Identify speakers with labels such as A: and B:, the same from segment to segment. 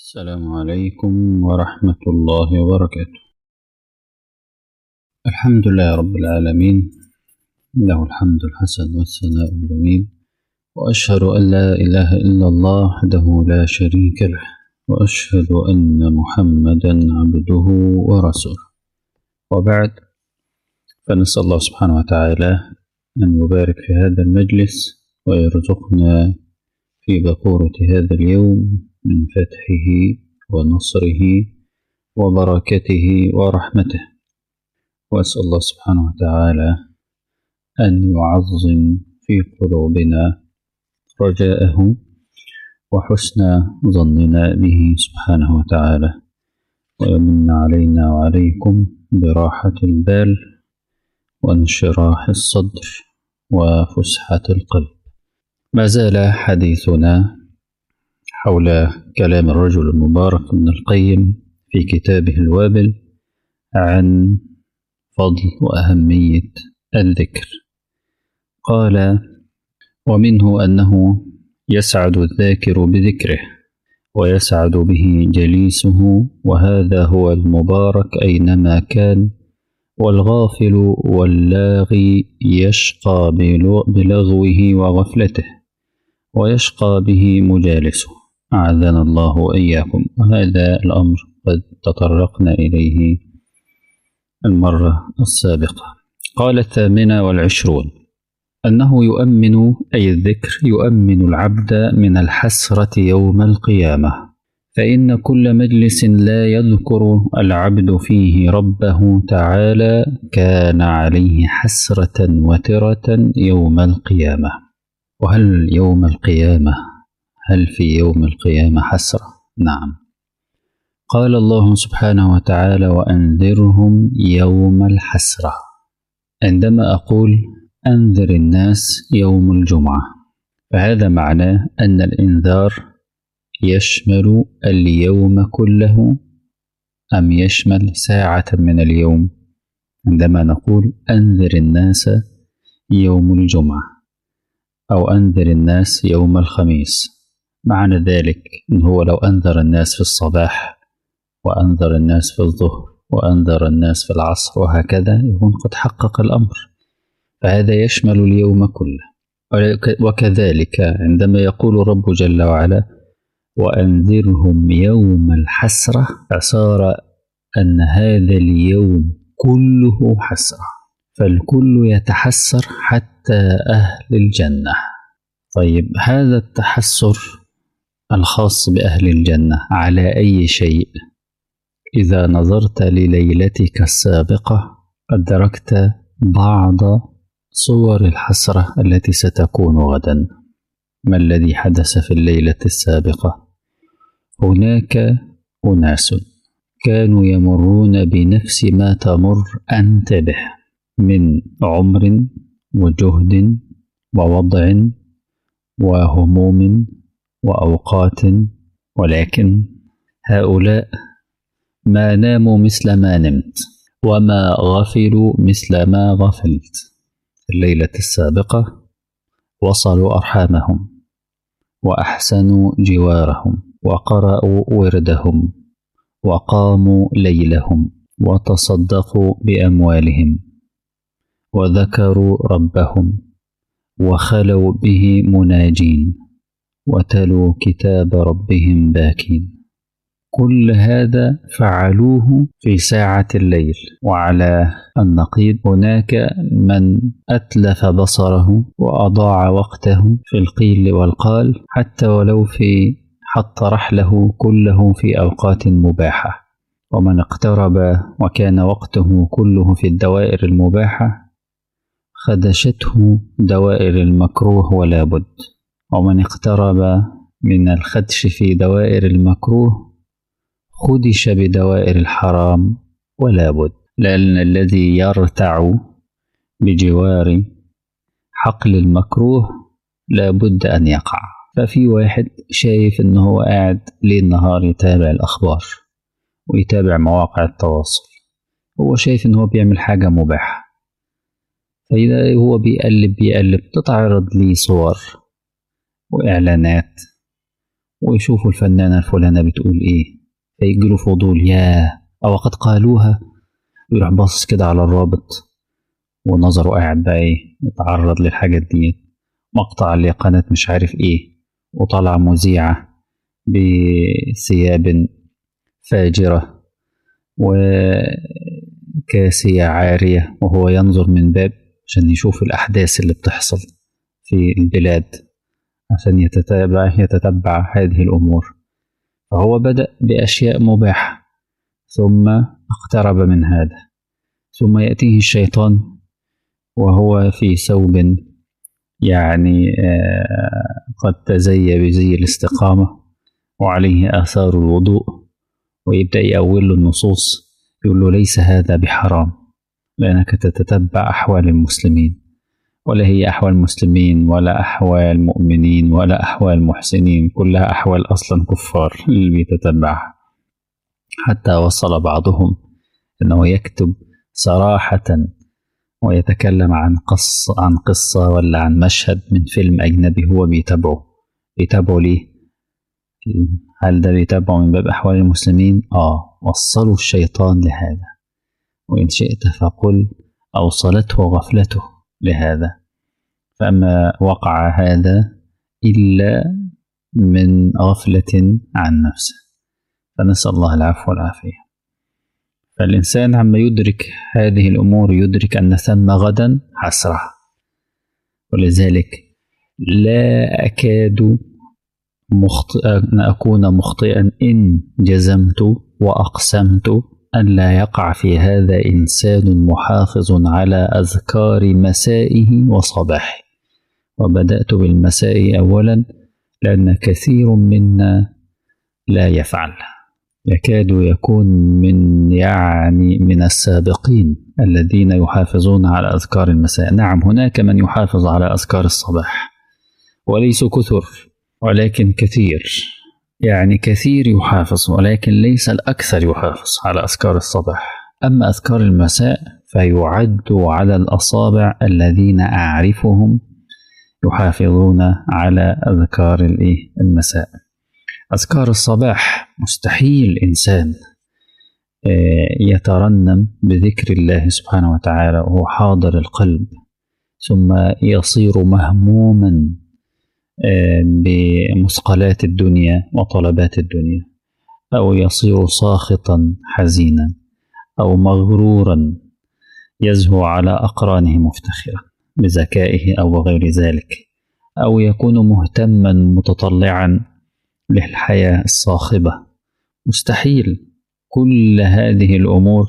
A: السلام عليكم ورحمة الله وبركاته الحمد لله رب العالمين له الحمد الحسن والثناء الجميل وأشهد أن لا إله إلا الله وحده لا شريك له وأشهد أن محمدا عبده ورسوله وبعد فنسأل الله سبحانه وتعالى أن يبارك في هذا المجلس ويرزقنا في بقورة هذا اليوم من فتحه ونصره وبركته ورحمته وأسأل الله سبحانه وتعالى أن يعظم في قلوبنا رجاءه وحسن ظننا به سبحانه وتعالى ويمن علينا وعليكم براحة البال وانشراح الصدر وفسحة القلب ما زال حديثنا حول كلام الرجل المبارك ابن القيم في كتابه الوابل عن فضل وأهمية الذكر قال ومنه أنه يسعد الذاكر بذكره ويسعد به جليسه وهذا هو المبارك أينما كان والغافل واللاغي يشقى بلغوه وغفلته ويشقى به مجالسه أعاذنا الله وإياكم وهذا الأمر قد تطرقنا إليه المرة السابقة قال الثامنة والعشرون أنه يؤمن أي الذكر يؤمن العبد من الحسرة يوم القيامة فإن كل مجلس لا يذكر العبد فيه ربه تعالى كان عليه حسرة وترة يوم القيامة وهل يوم القيامة هل في يوم القيامة حسرة؟ نعم قال الله سبحانه وتعالى وأنذرهم يوم الحسرة عندما أقول أنذر الناس يوم الجمعة فهذا معناه أن الإنذار يشمل اليوم كله أم يشمل ساعة من اليوم عندما نقول أنذر الناس يوم الجمعة أو أنذر الناس يوم الخميس معنى ذلك إن هو لو أنذر الناس في الصباح وأنذر الناس في الظهر وأنذر الناس في العصر وهكذا يكون قد حقق الأمر فهذا يشمل اليوم كله وكذلك عندما يقول رب جل وعلا وأنذرهم يوم الحسرة فصار أن هذا اليوم كله حسرة فالكل يتحسر حتى أهل الجنة طيب هذا التحسر الخاص بأهل الجنة على أي شيء إذا نظرت لليلتك السابقة أدركت بعض صور الحسرة التي ستكون غدا ما الذي حدث في الليلة السابقة هناك أناس كانوا يمرون بنفس ما تمر أنت به من عمر وجهد ووضع وهموم وأوقات ولكن هؤلاء ما ناموا مثل ما نمت وما غفلوا مثل ما غفلت الليلة السابقة وصلوا أرحامهم وأحسنوا جوارهم وقرأوا وردهم وقاموا ليلهم وتصدقوا بأموالهم وذكروا ربهم وخلوا به مناجين وتلوا كتاب ربهم باكين كل هذا فعلوه في ساعة الليل وعلى النقيض هناك من أتلف بصره وأضاع وقته في القيل والقال حتى ولو في حط رحله كله في أوقات مباحة ومن اقترب وكان وقته كله في الدوائر المباحة خدشته دوائر المكروه ولا بد ومن اقترب من الخدش في دوائر المكروه خدش بدوائر الحرام ولا بد لأن الذي يرتع بجوار حقل المكروه لا بد أن يقع ففي واحد شايف إن هو قاعد ليل نهار يتابع الأخبار ويتابع مواقع التواصل هو شايف إن هو بيعمل حاجة مباحة فإذا هو بيقلب بيقلب تتعرض ليه صور وإعلانات ويشوفوا الفنانة الفلانة بتقول إيه فيجيله فضول ياه أو قد قالوها ويروح باصص كده على الرابط ونظره قاعد بقى إيه يتعرض للحاجات دي مقطع لقناة مش عارف إيه وطلع مذيعة بثياب فاجرة وكاسية عارية وهو ينظر من باب عشان يشوف الأحداث اللي بتحصل في البلاد عشان يتتابع يتتبع هذه الأمور فهو بدأ بأشياء مباحة ثم اقترب من هذا ثم يأتيه الشيطان وهو في ثوب يعني قد تزي بزي الاستقامة وعليه آثار الوضوء ويبدأ يأول له النصوص يقول له ليس هذا بحرام لأنك تتتبع أحوال المسلمين ولا هي أحوال المسلمين ولا أحوال مؤمنين ولا أحوال محسنين كلها أحوال أصلا كفار اللي بيتتبعها حتى وصل بعضهم أنه يكتب صراحة ويتكلم عن قصة عن قصة ولا عن مشهد من فيلم أجنبي هو بيتابعه بيتابعه ليه؟ هل ده بيتابعه من باب أحوال المسلمين؟ آه وصلوا الشيطان لهذا وإن شئت فقل أوصلته غفلته لهذا فما وقع هذا إلا من غفلة عن نفسه فنسأل الله العفو والعافية فالإنسان عما يدرك هذه الأمور يدرك أن ثم غدا حسرة ولذلك لا أكاد مخطئ أن أكون مخطئا إن جزمت وأقسمت أن لا يقع في هذا إنسان محافظ على أذكار مسائه وصباحه وبدأت بالمساء أولا لأن كثير منا لا يفعل يكاد يكون من يعني من السابقين الذين يحافظون على أذكار المساء نعم هناك من يحافظ على أذكار الصباح وليسوا كثر ولكن كثير يعني كثير يحافظ ولكن ليس الأكثر يحافظ على أذكار الصباح أما أذكار المساء فيعد على الأصابع الذين أعرفهم يحافظون على أذكار المساء أذكار الصباح مستحيل إنسان يترنم بذكر الله سبحانه وتعالى وهو حاضر القلب ثم يصير مهموما بمثقلات الدنيا وطلبات الدنيا أو يصير ساخطا حزينا أو مغرورا يزهو على أقرانه مفتخرا بذكائه أو غير ذلك أو يكون مهتما متطلعا للحياة الصاخبة مستحيل كل هذه الأمور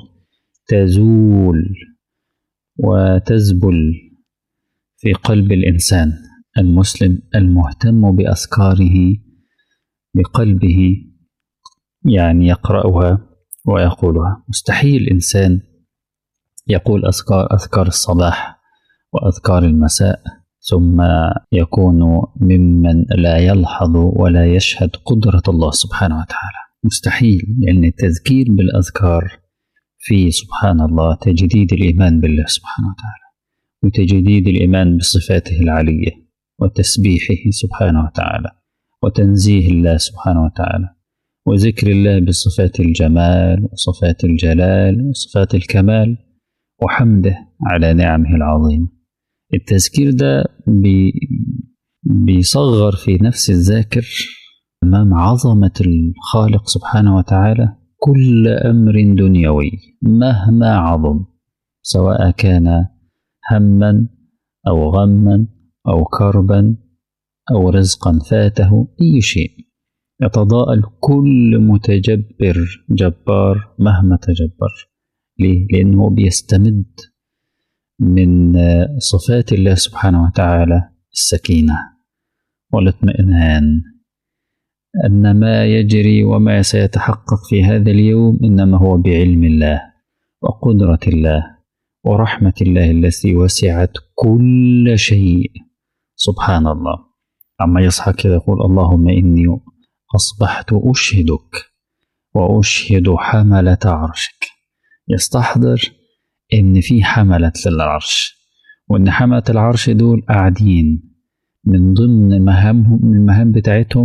A: تزول وتزبل في قلب الإنسان المسلم المهتم بأذكاره بقلبه يعني يقرأها ويقولها مستحيل إنسان يقول أذكار أذكار الصباح وأذكار المساء ثم يكون ممن لا يلحظ ولا يشهد قدرة الله سبحانه وتعالى مستحيل لأن التذكير بالأذكار في سبحان الله تجديد الإيمان بالله سبحانه وتعالى وتجديد الإيمان بصفاته العلية وتسبيحه سبحانه وتعالى وتنزيه الله سبحانه وتعالى وذكر الله بصفات الجمال وصفات الجلال وصفات الكمال وحمده على نعمه العظيمه التذكير ده بي بيصغر في نفس الذاكر أمام عظمة الخالق سبحانه وتعالى كل أمر دنيوي مهما عظم سواء كان هما أو غما أو كربا أو رزقا فاته أي شيء يتضاءل كل متجبر جبار مهما تجبر ليه؟ لأنه بيستمد من صفات الله سبحانه وتعالى السكينة والاطمئنان أن ما يجري وما سيتحقق في هذا اليوم إنما هو بعلم الله وقدرة الله ورحمة الله التي وسعت كل شيء سبحان الله عما يصحى كذا يقول اللهم إني أصبحت أشهدك وأشهد حملة عرشك يستحضر إن في حملة للعرش وإن حملة العرش دول قاعدين من ضمن مهامهم من المهام بتاعتهم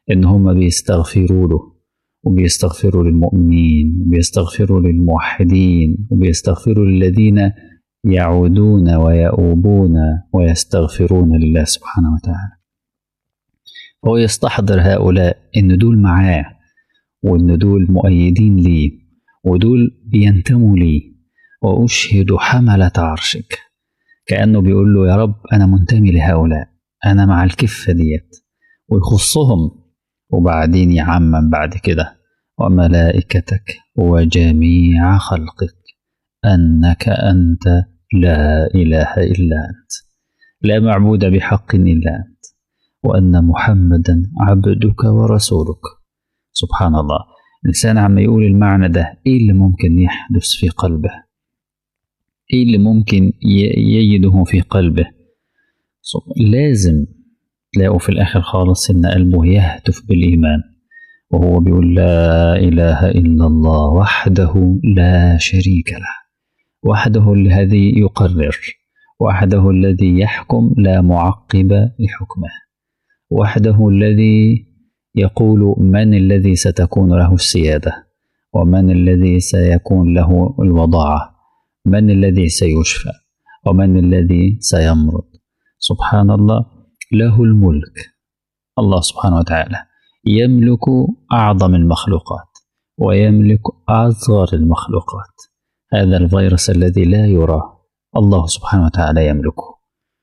A: إن هم بيستغفروا له وبيستغفروا للمؤمنين وبيستغفروا للموحدين وبيستغفروا للذين يعودون ويؤوبون ويستغفرون لله سبحانه وتعالى هو يستحضر هؤلاء إن دول معاه وإن دول مؤيدين ليه ودول بينتموا ليه وأشهد حملة عرشك كأنه بيقول له يا رب أنا منتمي لهؤلاء أنا مع الكفة ديت ويخصهم وبعدين يعمم بعد كده وملائكتك وجميع خلقك أنك أنت لا إله إلا أنت لا معبود بحق إلا أنت وأن محمدا عبدك ورسولك سبحان الله الإنسان عم يقول المعنى ده إيه اللي ممكن يحدث في قلبه إيه اللي ممكن يجده في قلبه لازم تلاقوا في الآخر خالص إن قلبه يهتف بالإيمان وهو بيقول لا إله إلا الله وحده لا شريك له وحده الذي يقرر وحده الذي يحكم لا معقب لحكمه وحده الذي يقول من الذي ستكون له السيادة ومن الذي سيكون له الوضاعة من الذي سيشفى ومن الذي سيمرض سبحان الله له الملك الله سبحانه وتعالى يملك أعظم المخلوقات ويملك أصغر المخلوقات هذا الفيروس الذي لا يرى الله سبحانه وتعالى يملكه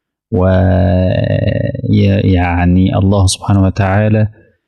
A: ويعني الله سبحانه وتعالى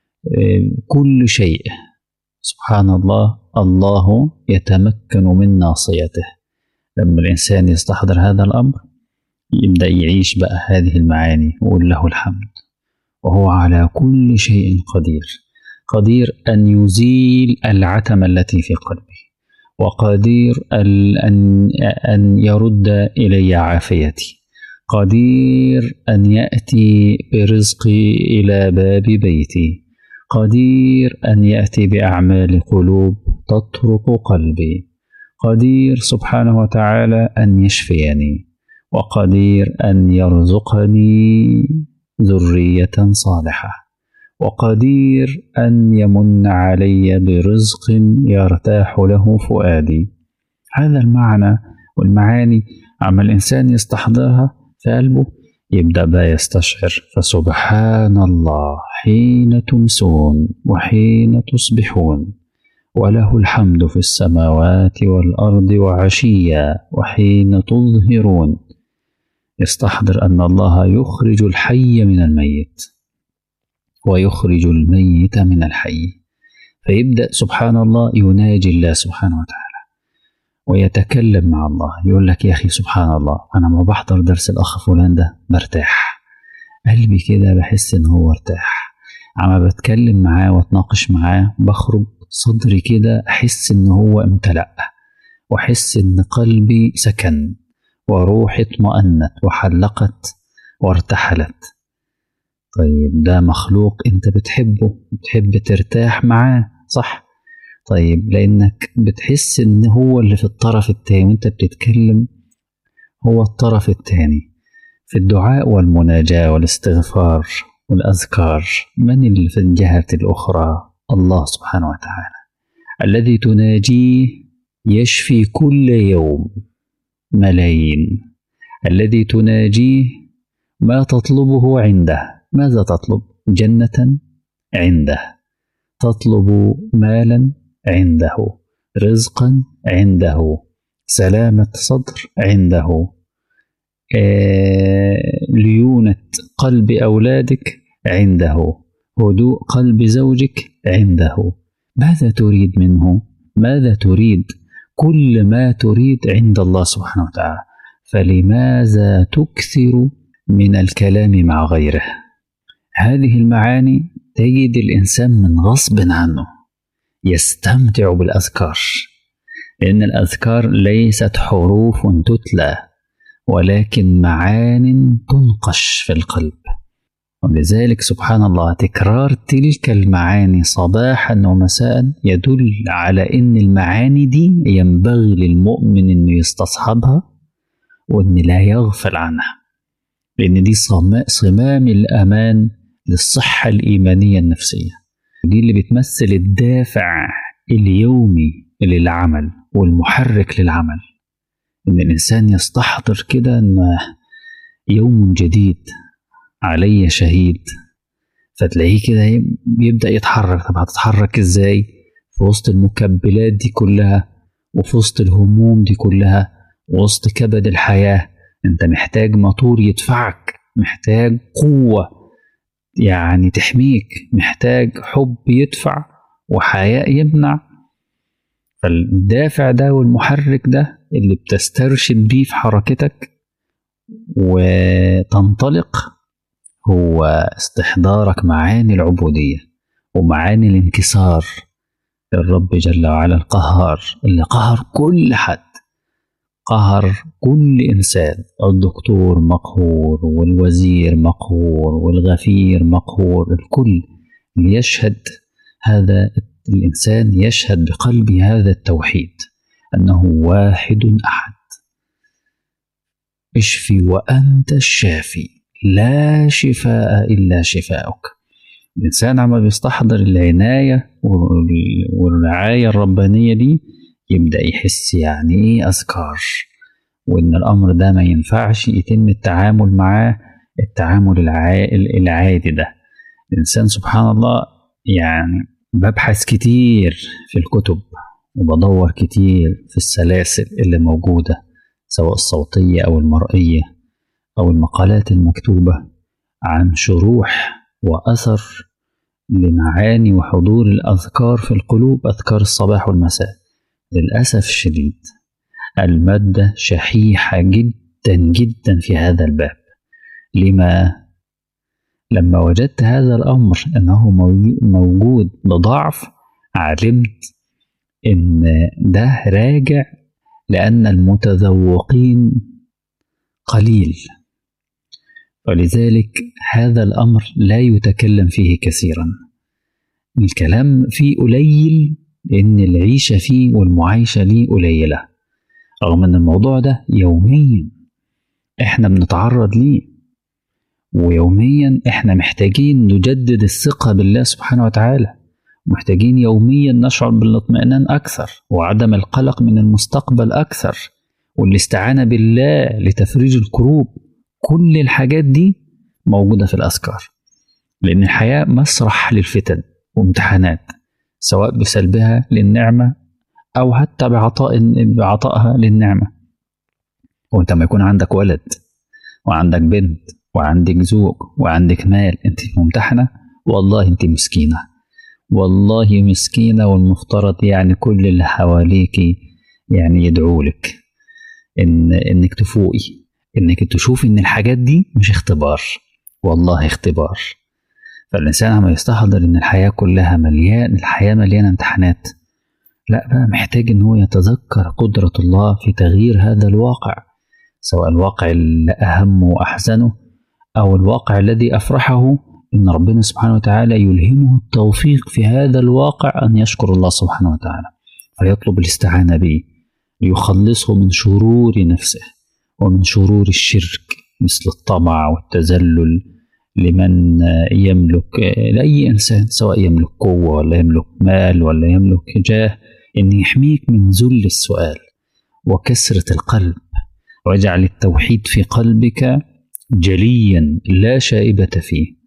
A: كل شيء سبحان الله الله يتمكن من ناصيته لما الإنسان يستحضر هذا الأمر يبدأ يعيش بقى هذه المعاني ويقول له الحمد وهو على كل شيء قدير قدير أن يزيل العتمة التي في قلبه وقدير أن أن يرد إلي عافيتي قدير أن يأتي برزقي إلى باب بيتي قدير أن يأتي بأعمال قلوب تطرق قلبي قدير سبحانه وتعالى أن يشفيني وقدير أن يرزقني ذرية صالحة وقدير أن يمن علي برزق يرتاح له فؤادي هذا المعنى والمعاني عما الإنسان يستحضرها في قلبه يبدأ بقى يستشعر فسبحان الله حين تمسون وحين تصبحون وله الحمد في السماوات والأرض وعشيا وحين تظهرون يستحضر أن الله يخرج الحي من الميت ويخرج الميت من الحي فيبدأ سبحان الله يناجي الله سبحانه وتعالى ويتكلم مع الله يقول لك يا أخي سبحان الله أنا ما بحضر درس الأخ فلان ده برتاح قلبي كده بحس إن هو ارتاح عما بتكلم معاه واتناقش معاه بخرج صدري كده أحس إن هو امتلأ وأحس إن قلبي سكن وروحي اطمأنت وحلقت وارتحلت طيب ده مخلوق انت بتحبه بتحب ترتاح معاه صح طيب لانك بتحس ان هو اللي في الطرف التاني وانت بتتكلم هو الطرف التاني في الدعاء والمناجاة والاستغفار والأذكار من اللي في الجهة الأخرى الله سبحانه وتعالى الذي تناجيه يشفي كل يوم ملايين الذي تناجيه ما تطلبه عنده ماذا تطلب جنة عنده تطلب مالا عنده رزقا عنده سلامة صدر عنده آه ليونة قلب أولادك عنده هدوء قلب زوجك عنده ماذا تريد منه ماذا تريد كل ما تريد عند الله سبحانه وتعالى فلماذا تكثر من الكلام مع غيره هذه المعاني تجد الإنسان من غصب عنه يستمتع بالأذكار لأن الأذكار ليست حروف تتلى ولكن معان تنقش في القلب ولذلك سبحان الله تكرار تلك المعاني صباحا ومساء يدل على ان المعاني دي ينبغي للمؤمن انه يستصحبها وان لا يغفل عنها لان دي صمام الامان للصحه الايمانيه النفسيه دي اللي بتمثل الدافع اليومي للعمل والمحرك للعمل إن الإنسان يستحضر كده إن يوم جديد علي شهيد فتلاقيه كده بيبدأ يتحرك طب هتتحرك إزاي في وسط المكبلات دي كلها وفي وسط الهموم دي كلها وسط كبد الحياة أنت محتاج موتور يدفعك محتاج قوة يعني تحميك محتاج حب يدفع وحياء يمنع فالدافع ده والمحرك ده اللي بتسترشد بيه في حركتك وتنطلق هو استحضارك معاني العبودية ومعاني الانكسار للرب جل وعلا القهار اللي قهر كل حد قهر كل إنسان الدكتور مقهور والوزير مقهور والغفير مقهور الكل ليشهد هذا الإنسان يشهد بقلبه هذا التوحيد أنه واحد أحد اشفي وأنت الشافي لا شفاء إلا شفاءك الإنسان عما بيستحضر العناية والرعاية الربانية دي يبدأ يحس يعني إيه أذكار وإن الأمر ده ما ينفعش يتم التعامل معاه التعامل العادي ده الإنسان سبحان الله يعني ببحث كتير في الكتب وبدور كتير في السلاسل اللي موجودة سواء الصوتية أو المرئية أو المقالات المكتوبة عن شروح وأثر لمعاني وحضور الأذكار في القلوب أذكار الصباح والمساء للأسف الشديد المادة شحيحة جدا جدا في هذا الباب لما لما وجدت هذا الأمر أنه موجود بضعف علمت إن ده راجع لأن المتذوقين قليل ولذلك هذا الأمر لا يتكلم فيه كثيرا الكلام فيه قليل لأن العيشة فيه والمعايشة ليه قليلة رغم أن الموضوع ده يوميا إحنا بنتعرض ليه ويوميا إحنا محتاجين نجدد الثقة بالله سبحانه وتعالى محتاجين يوميا نشعر بالاطمئنان أكثر وعدم القلق من المستقبل أكثر والاستعانة بالله لتفريج الكروب كل الحاجات دي موجودة في الأذكار لأن الحياة مسرح للفتن وامتحانات سواء بسلبها للنعمة أو حتى بعطاء بعطائها للنعمة وأنت ما يكون عندك ولد وعندك بنت وعندك زوج وعندك مال أنت ممتحنة والله أنت مسكينة والله مسكينة والمفترض يعني كل اللي حواليك يعني يدعوا لك إن إنك تفوقي إنك تشوفي إن الحاجات دي مش اختبار والله اختبار فالإنسان عم يستحضر إن الحياة كلها مليان الحياة مليانة امتحانات لا بقى محتاج إن هو يتذكر قدرة الله في تغيير هذا الواقع سواء الواقع اللي أهمه وأحزنه أو الواقع الذي أفرحه إن ربنا سبحانه وتعالى يلهمه التوفيق في هذا الواقع أن يشكر الله سبحانه وتعالى فيطلب الاستعانة به ليخلصه من شرور نفسه ومن شرور الشرك مثل الطمع والتذلل لمن يملك لأي إنسان سواء يملك قوة ولا يملك مال ولا يملك جاه إن يحميك من ذل السؤال وكسرة القلب واجعل التوحيد في قلبك جليا لا شائبة فيه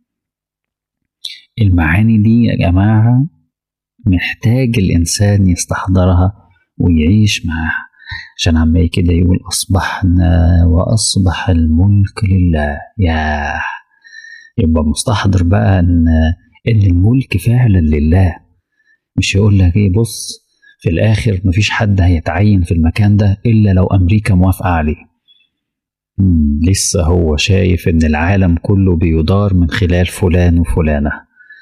A: المعاني دي يا جماعة محتاج الإنسان يستحضرها ويعيش معاها عشان عمال كده يقول أصبحنا وأصبح الملك لله ياه يبقى مستحضر بقى إن إن الملك فعلا لله مش يقول لك إيه بص في الآخر مفيش حد هيتعين في المكان ده إلا لو أمريكا موافقة عليه لسه هو شايف إن العالم كله بيدار من خلال فلان وفلانة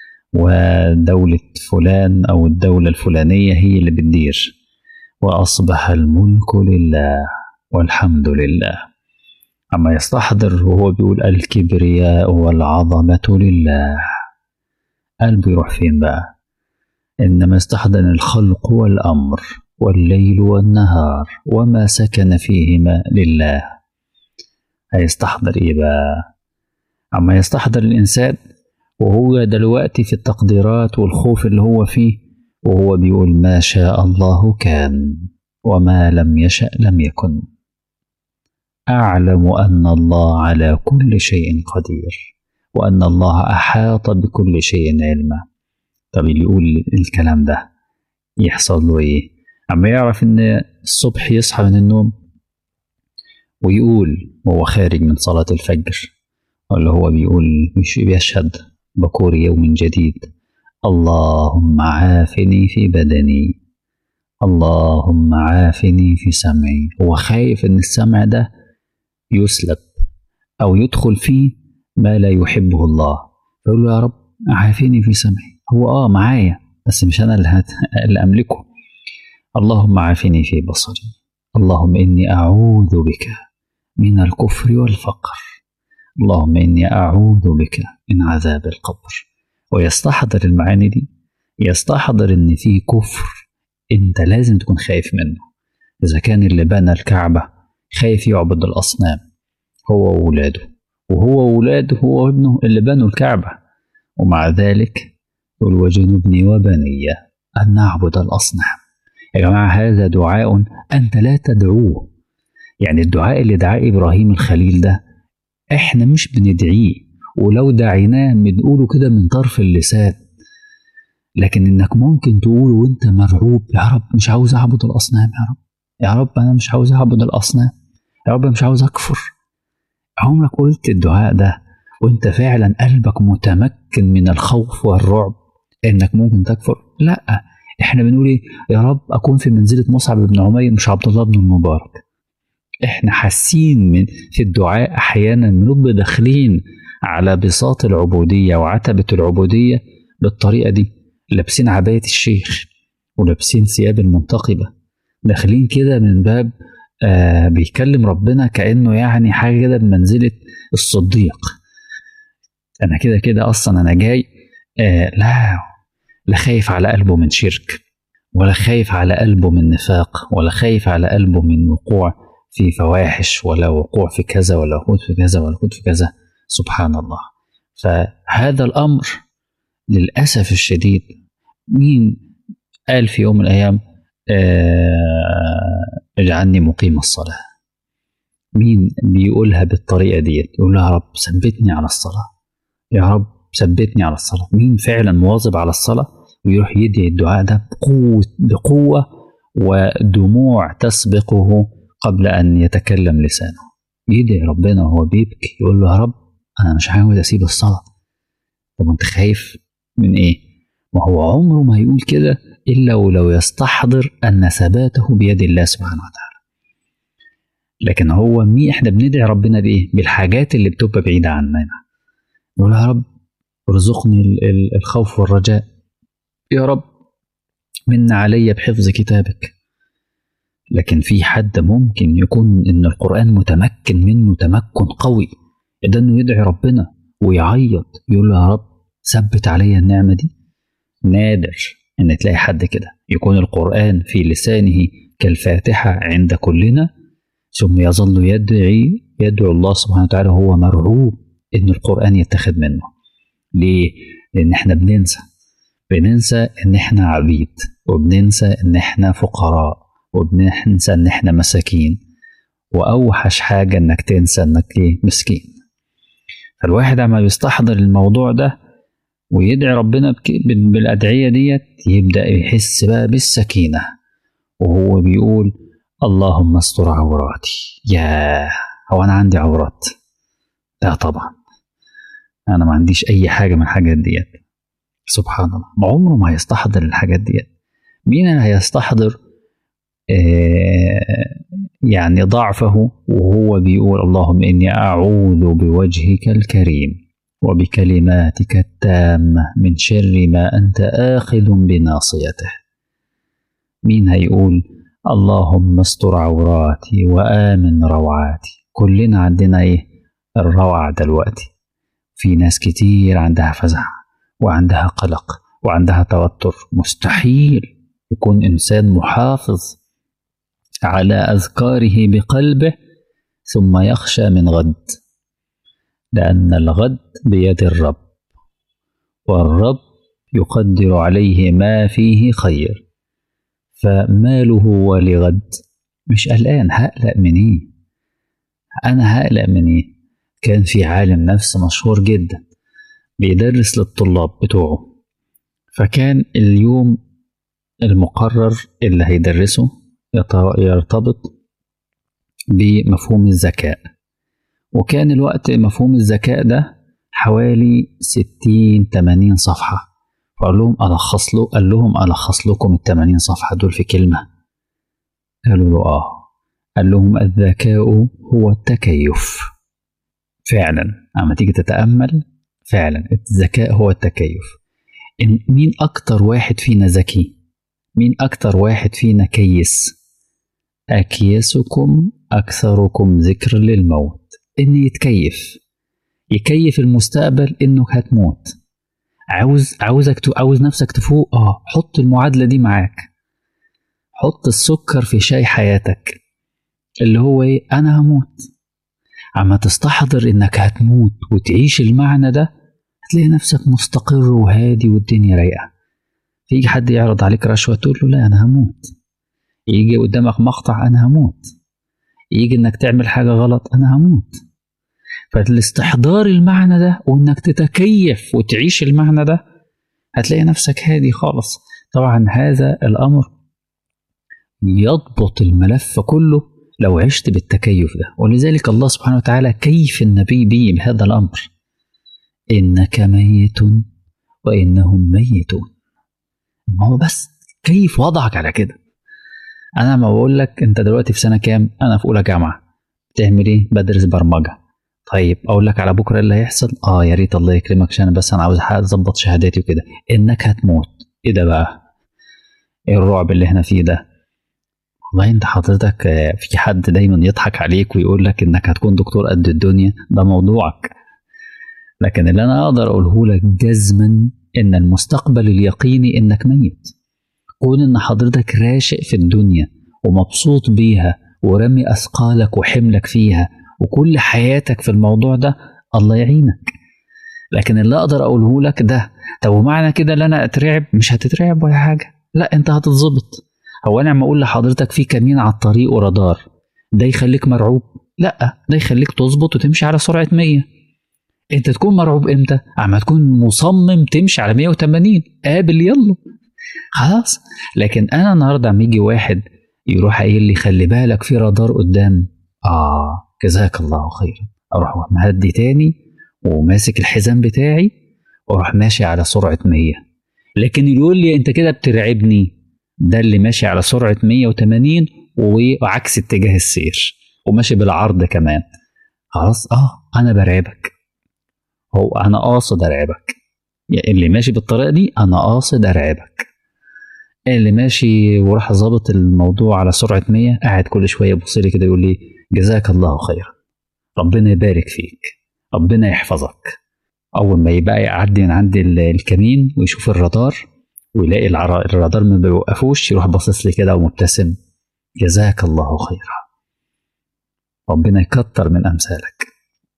A: ودولة فلان أو الدولة الفلانية هي اللي بتدير وأصبح الملك لله والحمد لله أما يستحضر وهو بيقول الكبرياء والعظمة لله قلبه يروح فين بقى إنما يستحضر الخلق والأمر والليل والنهار وما سكن فيهما لله هيستحضر إيه بقى أما يستحضر الإنسان وهو دلوقتي في التقديرات والخوف اللي هو فيه وهو بيقول ما شاء الله كان وما لم يشأ لم يكن أعلم أن الله على كل شيء قدير وأن الله أحاط بكل شيء علما طب اللي يقول الكلام ده يحصل له إيه؟ أما يعرف إن الصبح يصحى من النوم ويقول وهو خارج من صلاة الفجر ولا هو بيقول مش بيشهد بكور يوم جديد اللهم عافني في بدني اللهم عافني في سمعي هو خايف ان السمع ده يسلب او يدخل فيه ما لا يحبه الله فيقول له يا رب عافني في سمعي هو اه معايا بس مش انا اللي, هت... اللي املكه اللهم عافني في بصري اللهم اني اعوذ بك من الكفر والفقر اللهم اني اعوذ بك من عذاب القبر ويستحضر المعاني دي يستحضر ان في كفر انت لازم تكون خايف منه اذا كان اللي بنى الكعبه خايف يعبد الاصنام هو وولاده وهو وولاده هو وابنه اللي بنوا الكعبه ومع ذلك يقول وجنبني وبني ان نعبد الاصنام يا جماعه هذا دعاء انت لا تدعوه يعني الدعاء اللي دعاه ابراهيم الخليل ده احنا مش بندعيه ولو دعيناه بنقوله كده من طرف اللسان لكن انك ممكن تقول وانت مرعوب يا رب مش عاوز اعبد الاصنام يا رب يا رب انا مش عاوز اعبد الاصنام يا رب مش عاوز اكفر عمرك قلت الدعاء ده وانت فعلا قلبك متمكن من الخوف والرعب انك ممكن تكفر لا احنا بنقول ايه يا رب اكون في منزله مصعب بن عمير مش عبد الله بن المبارك احنا حاسين من في الدعاء احيانا بنبقى داخلين على بساط العبوديه وعتبه العبوديه بالطريقه دي لابسين عبايه الشيخ ولابسين ثياب المنتقبه داخلين كده من باب آه بيكلم ربنا كانه يعني حاجه كده بمنزله الصديق انا كده كده اصلا انا جاي آه لا لا خايف على قلبه من شرك ولا خايف على قلبه من نفاق ولا خايف على قلبه من وقوع في فواحش ولا وقوع في كذا ولا وقوع في كذا ولا وقوع في كذا سبحان الله فهذا الأمر للأسف الشديد مين قال في يوم من الأيام اجعلني مقيم الصلاة مين بيقولها بالطريقة دي يقول يا رب ثبتني على الصلاة يا رب ثبتني على الصلاة مين فعلا مواظب على الصلاة ويروح يدعي الدعاء ده بقوة بقوة ودموع تسبقه قبل أن يتكلم لسانه يدعي ربنا وهو بيبكي يقول له يا رب أنا مش عاوز أسيب الصلاة طب أنت خايف من إيه؟ ما هو عمره ما هيقول كده إلا ولو يستحضر أن ثباته بيد الله سبحانه وتعالى لكن هو مي إحنا بندعي ربنا بإيه؟ بالحاجات اللي بتبقى بعيدة عننا نقول يا رب ارزقني الخوف والرجاء يا رب من علي بحفظ كتابك لكن في حد ممكن يكون ان القران متمكن منه تمكن قوي ده انه يدعي ربنا ويعيط يقول له يا رب ثبت عليا النعمه دي نادر ان تلاقي حد كده يكون القران في لسانه كالفاتحه عند كلنا ثم يظل يدعي يدعو الله سبحانه وتعالى وهو مرعوب ان القران يتخذ منه ليه لان احنا بننسى بننسى ان احنا عبيد وبننسى ان احنا فقراء وبننسى ان احنا مساكين واوحش حاجه انك تنسى انك ايه مسكين فالواحد عما يستحضر الموضوع ده ويدعي ربنا بالادعيه ديت يبدا يحس بقى بالسكينه وهو بيقول اللهم استر عوراتي يا هو انا عندي عورات لا طبعا انا ما عنديش اي حاجه من الحاجات ديت سبحان الله ما عمره ما هيستحضر الحاجات ديت مين اللي هيستحضر يعني ضعفه وهو بيقول اللهم إني أعوذ بوجهك الكريم وبكلماتك التامة من شر ما أنت آخذ بناصيته مين هيقول اللهم استر عوراتي وآمن روعاتي كلنا عندنا إيه الروعة دلوقتي في ناس كتير عندها فزع وعندها قلق وعندها توتر مستحيل يكون إنسان محافظ على أذكاره بقلبه ثم يخشى من غد لأن الغد بيد الرب والرب يقدر عليه ما فيه خير فماله لغد مش قلقان هقلق من ايه انا هقلق من ايه كان في عالم نفس مشهور جدا بيدرس للطلاب بتوعه فكان اليوم المقرر اللي هيدرسه يرتبط بمفهوم الذكاء وكان الوقت مفهوم الذكاء ده حوالي ستين تمانين صفحة فقال لهم ألخص له قال لهم ألخص لكم التمانين صفحة دول في كلمة قالوا له آه قال لهم الذكاء هو التكيف فعلا أما تيجي تتأمل فعلا الذكاء هو التكيف إن مين أكتر واحد فينا ذكي مين أكتر واحد فينا كيس أكيسكم أكثركم ذكر للموت إن يتكيف يكيف المستقبل إنك هتموت عاوز عاوزك عاوز نفسك تفوق اه حط المعادلة دي معاك حط السكر في شاي حياتك اللي هو ايه انا هموت اما تستحضر انك هتموت وتعيش المعنى ده هتلاقي نفسك مستقر وهادي والدنيا رايقه يجي حد يعرض عليك رشوه تقول له لا انا هموت يجي قدامك مقطع انا هموت يجي انك تعمل حاجه غلط انا هموت فالاستحضار المعنى ده وانك تتكيف وتعيش المعنى ده هتلاقي نفسك هادي خالص طبعا هذا الامر يضبط الملف كله لو عشت بالتكيف ده ولذلك الله سبحانه وتعالى كيف النبي به بهذا الامر انك ميت وانهم ميتون ما هو بس كيف وضعك على كده انا ما بقول لك انت دلوقتي في سنه كام انا في اولى جامعه بتعمل ايه بدرس برمجه طيب اقول لك على بكره اللي هيحصل اه يا ريت الله يكرمك عشان بس انا عاوز اظبط شهاداتي وكده انك هتموت ايه ده بقى ايه الرعب اللي احنا فيه ده والله انت حضرتك في حد دايما يضحك عليك ويقول لك انك هتكون دكتور قد الدنيا ده موضوعك لكن اللي انا اقدر اقوله لك جزما ان المستقبل اليقيني انك ميت كون ان حضرتك راشق في الدنيا ومبسوط بيها ورمي اثقالك وحملك فيها وكل حياتك في الموضوع ده الله يعينك لكن اللي اقدر اقوله لك ده طب ومعنى كده ان انا اترعب مش هتترعب ولا حاجه لا انت هتتظبط هو انا لما اقول لحضرتك في كمين على الطريق ورادار ده يخليك مرعوب لا ده يخليك تظبط وتمشي على سرعه 100 انت تكون مرعوب امتى اما تكون مصمم تمشي على 180 قابل يلا خلاص لكن انا النهارده لما يجي واحد يروح قايل لي خلي بالك في رادار قدام اه جزاك الله خيرا اروح مهدي تاني وماسك الحزام بتاعي واروح ماشي على سرعه 100 لكن اللي يقول لي انت كده بترعبني ده اللي ماشي على سرعه 180 وعكس اتجاه السير وماشي بالعرض كمان خلاص اه انا برعبك هو انا قاصد ارعبك يعني اللي ماشي بالطريقه دي انا قاصد ارعبك اللي ماشي وراح ظابط الموضوع على سرعه 100 قاعد كل شويه يبص لي كده يقول لي جزاك الله خيرا ربنا يبارك فيك ربنا يحفظك اول ما يبقى يعدي من عند الكمين ويشوف الرادار ويلاقي الرادار ما بيوقفوش يروح باصص لي كده ومبتسم جزاك الله خيرا ربنا يكتر من امثالك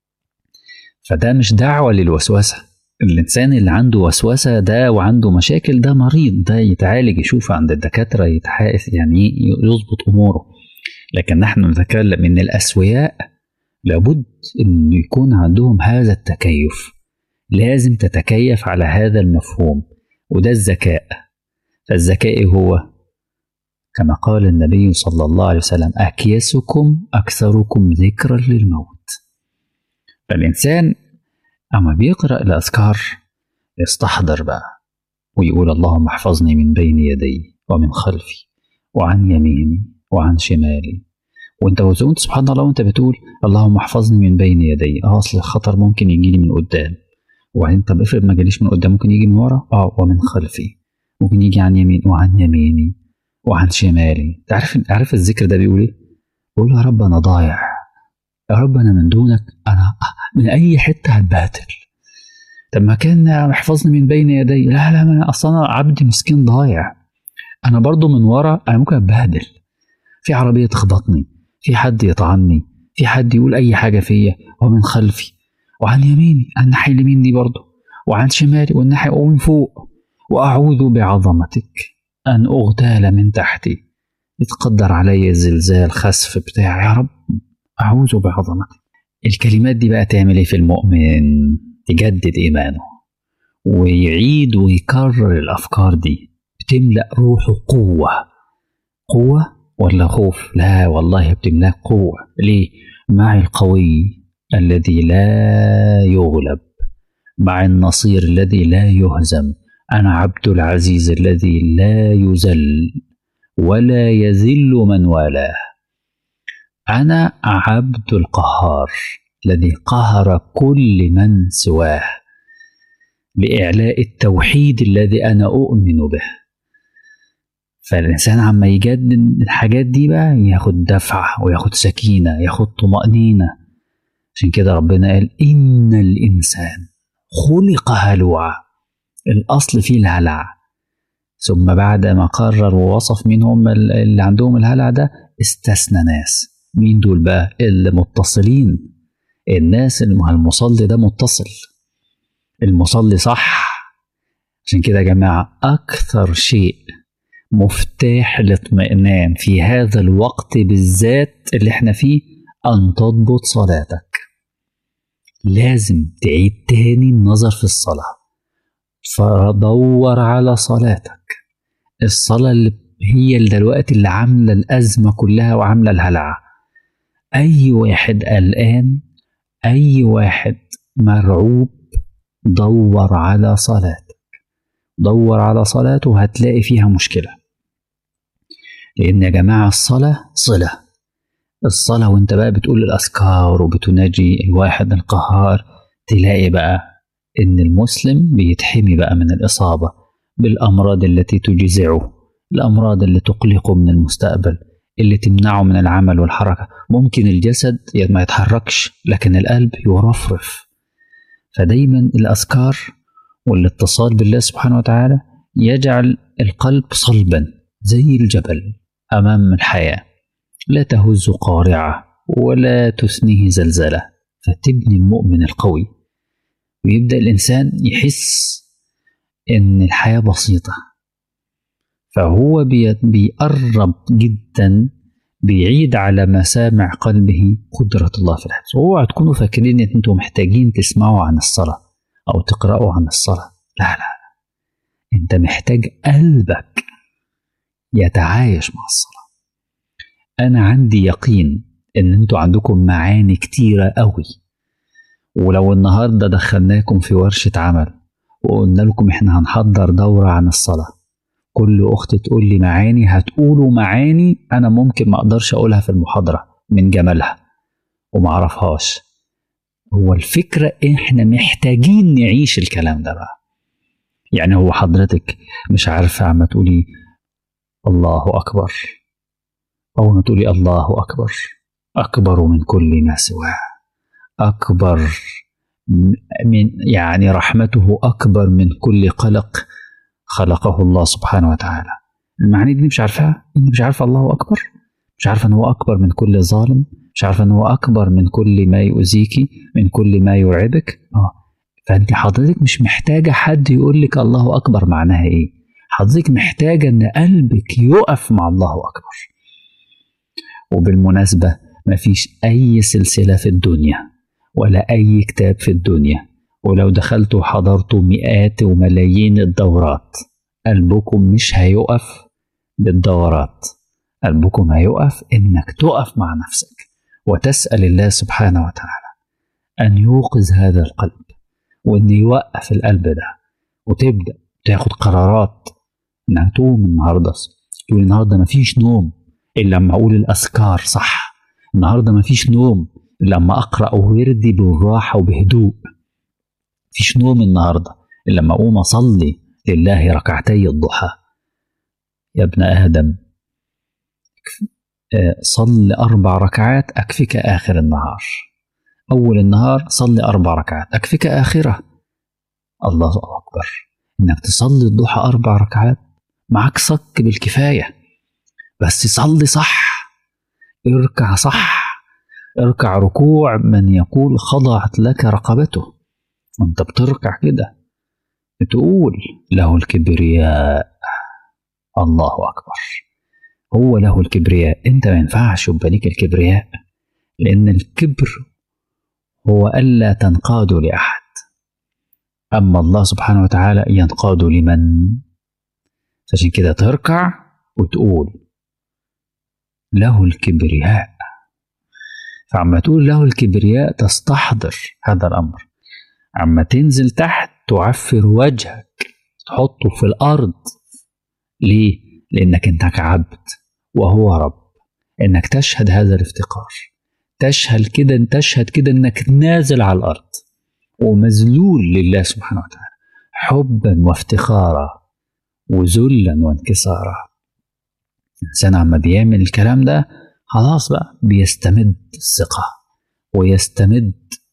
A: فده مش دعوه للوسوسه الانسان اللي عنده وسوسه ده وعنده مشاكل ده مريض ده يتعالج يشوف عند الدكاتره يتحقق يعني يظبط اموره لكن نحن نتكلم ان الاسوياء لابد ان يكون عندهم هذا التكيف لازم تتكيف على هذا المفهوم وده الذكاء فالذكاء هو كما قال النبي صلى الله عليه وسلم اكيسكم اكثركم ذكرا للموت فالانسان اما بيقرا الاذكار يستحضر بقى ويقول اللهم احفظني من بين يدي ومن خلفي وعن يميني وعن شمالي وانت وانت سبحان الله وانت بتقول اللهم احفظني من بين يدي اه اصل الخطر ممكن يجي لي من قدام وبعدين طب افرض ما جاليش من قدام ممكن يجي من ورا اه ومن خلفي ممكن يجي عن يمين وعن يميني وعن شمالي تعرف عارف الذكر ده بيقول ايه؟ بيقول يا رب انا ضايع يا رب انا من دونك انا من اي حته هتبهدل طب ما كان احفظني من بين يدي لا لا ما اصل انا عبد مسكين ضايع انا برضو من ورا انا ممكن اتبهدل في عربيه تخبطني في حد يطعني في حد يقول اي حاجه فيا ومن خلفي وعن يميني الناحيه اليمين دي برضه وعن شمالي والناحية ومن فوق وأعوذ بعظمتك أن أغتال من تحتي يتقدر علي الزلزال خسف بتاع يا رب أعوذ بعظمتك الكلمات دي بقى تعمل ايه في المؤمن تجدد إيمانه ويعيد ويكرر الأفكار دي بتملأ روحه قوة قوة ولا خوف لا والله بتملأ قوة ليه معي القوي الذي لا يغلب مع النصير الذي لا يهزم أنا عبد العزيز الذي لا يزل ولا يذل من والاه أنا عبد القهار الذي قهر كل من سواه بإعلاء التوحيد الذي أنا أؤمن به فالإنسان عما يجدد الحاجات دي بقى ياخد دفعة وياخد سكينة ياخد طمأنينة عشان كده ربنا قال إن الإنسان خلق هلوعا الأصل فيه الهلع ثم بعد ما قرر ووصف مين هم اللي عندهم الهلع ده استثنى ناس مين دول بقى المتصلين الناس المصلي ده متصل المصلي صح عشان كده يا جماعة أكثر شيء مفتاح الاطمئنان في هذا الوقت بالذات اللي احنا فيه أن تضبط صلاتك لازم تعيد تاني النظر في الصلاة فدور على صلاتك الصلاة اللي هي اللي دلوقتي اللي عاملة الأزمة كلها وعاملة الهلع أي واحد قلقان أي واحد مرعوب دور على صلاتك دور على صلاته هتلاقي فيها مشكلة لأن يا جماعة الصلاة صلة الصلاة وانت بقى بتقول الأذكار وبتناجي الواحد القهار تلاقي بقى إن المسلم بيتحمي بقى من الإصابة بالأمراض التي تجزعه الأمراض اللي تقلقه من المستقبل اللي تمنعه من العمل والحركة ممكن الجسد ما يتحركش لكن القلب يرفرف فدايما الأذكار والاتصال بالله سبحانه وتعالى يجعل القلب صلبا زي الجبل أمام الحياة لا تهز قارعة ولا تثنيه زلزلة فتبني المؤمن القوي ويبدأ الإنسان يحس إن الحياة بسيطة فهو بيقرب جدا بيعيد على مسامع قلبه قدرة الله في الحفظ اوعوا تكونوا فاكرين ان انتم محتاجين تسمعوا عن الصلاة او تقرأوا عن الصلاة لا لا لا انت محتاج قلبك يتعايش مع الصلاة انا عندي يقين ان انتوا عندكم معاني كتيرة قوي ولو النهاردة دخلناكم في ورشة عمل وقلنا لكم احنا هنحضر دورة عن الصلاة كل اخت تقول لي معاني هتقولوا معاني انا ممكن ما اقدرش اقولها في المحاضره من جمالها وما اعرفهاش هو الفكره احنا محتاجين نعيش الكلام ده بقى يعني هو حضرتك مش عارفه عم تقولي الله اكبر او ما تقولي الله اكبر اكبر من كل ما سواه اكبر من يعني رحمته اكبر من كل قلق خلقه الله سبحانه وتعالى المعاني دي مش عارفاها انت مش عارفه الله اكبر مش عارفه ان هو اكبر من كل ظالم مش عارفه ان هو اكبر من كل ما يؤذيكي من كل ما يرعبك اه فانت حضرتك مش محتاجه حد يقول لك الله اكبر معناها ايه حضرتك محتاجه ان قلبك يقف مع الله اكبر وبالمناسبه مفيش اي سلسله في الدنيا ولا اي كتاب في الدنيا ولو دخلتوا وحضرتوا مئات وملايين الدورات قلبكم مش هيقف بالدورات قلبكم هيقف انك تقف مع نفسك وتسأل الله سبحانه وتعالى أن يوقظ هذا القلب وأن يوقف القلب ده وتبدأ تاخد قرارات إنك تقوم النهاردة تقول النهاردة مفيش نوم إلا لما أقول الأذكار صح النهاردة مفيش نوم إلا لما أقرأ وردي بالراحة وبهدوء مفيش نوم النهاردة إلا لما أقوم أصلي لله ركعتي الضحى يا ابن آدم صل أربع ركعات أكفك آخر النهار أول النهار صلي أربع ركعات أكفك آخرة الله أكبر إنك تصلي الضحى أربع ركعات معك صك بالكفاية بس صلي صح اركع صح اركع ركوع من يقول خضعت لك رقبته وانت بتركع كده تقول له الكبرياء الله أكبر هو له الكبرياء أنت ما ينفعش يبقى ليك الكبرياء لأن الكبر هو ألا تنقاد لأحد أما الله سبحانه وتعالى ينقاد لمن عشان كده تركع وتقول له الكبرياء فعما تقول له الكبرياء تستحضر هذا الأمر عما تنزل تحت تعفر وجهك تحطه في الأرض ليه؟ لأنك أنت عبد وهو رب إنك تشهد هذا الافتقار تشهد كده تشهد كده إنك نازل على الأرض ومذلول لله سبحانه وتعالى حبا وافتخارا وذلا وانكسارا الإنسان عما بيعمل الكلام ده خلاص بقى بيستمد الثقة ويستمد